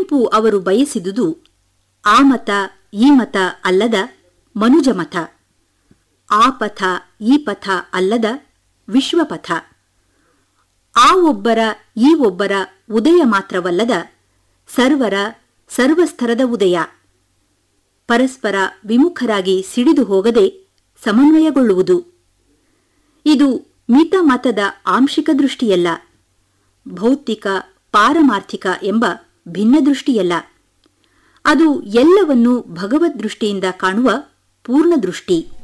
ಕುವೆಂಪು ಅವರು ಬಯಸಿದುದು ಆ ಮತ ಈ ಮತ ಅಲ್ಲದ ಮನುಜ ಮತ ಆ ಪಥ ಈ ಪಥ ಅಲ್ಲದ ವಿಶ್ವಪಥ ಆ ಒಬ್ಬರ ಈ ಒಬ್ಬರ ಉದಯ ಮಾತ್ರವಲ್ಲದ ಸರ್ವರ ಸರ್ವಸ್ತರದ ಉದಯ ಪರಸ್ಪರ ವಿಮುಖರಾಗಿ ಸಿಡಿದು ಹೋಗದೆ ಸಮನ್ವಯಗೊಳ್ಳುವುದು ಇದು ಮಿತ ಮತದ ಆಂಶಿಕ ದೃಷ್ಟಿಯಲ್ಲ ಭೌತಿಕ ಪಾರಮಾರ್ಥಿಕ ಎಂಬ ಭಿನ್ನ ದೃಷ್ಟಿಯಲ್ಲ ಅದು ಎಲ್ಲವನ್ನೂ ಭಗವದ್ ದೃಷ್ಟಿಯಿಂದ ಕಾಣುವ ಪೂರ್ಣ ದೃಷ್ಟಿ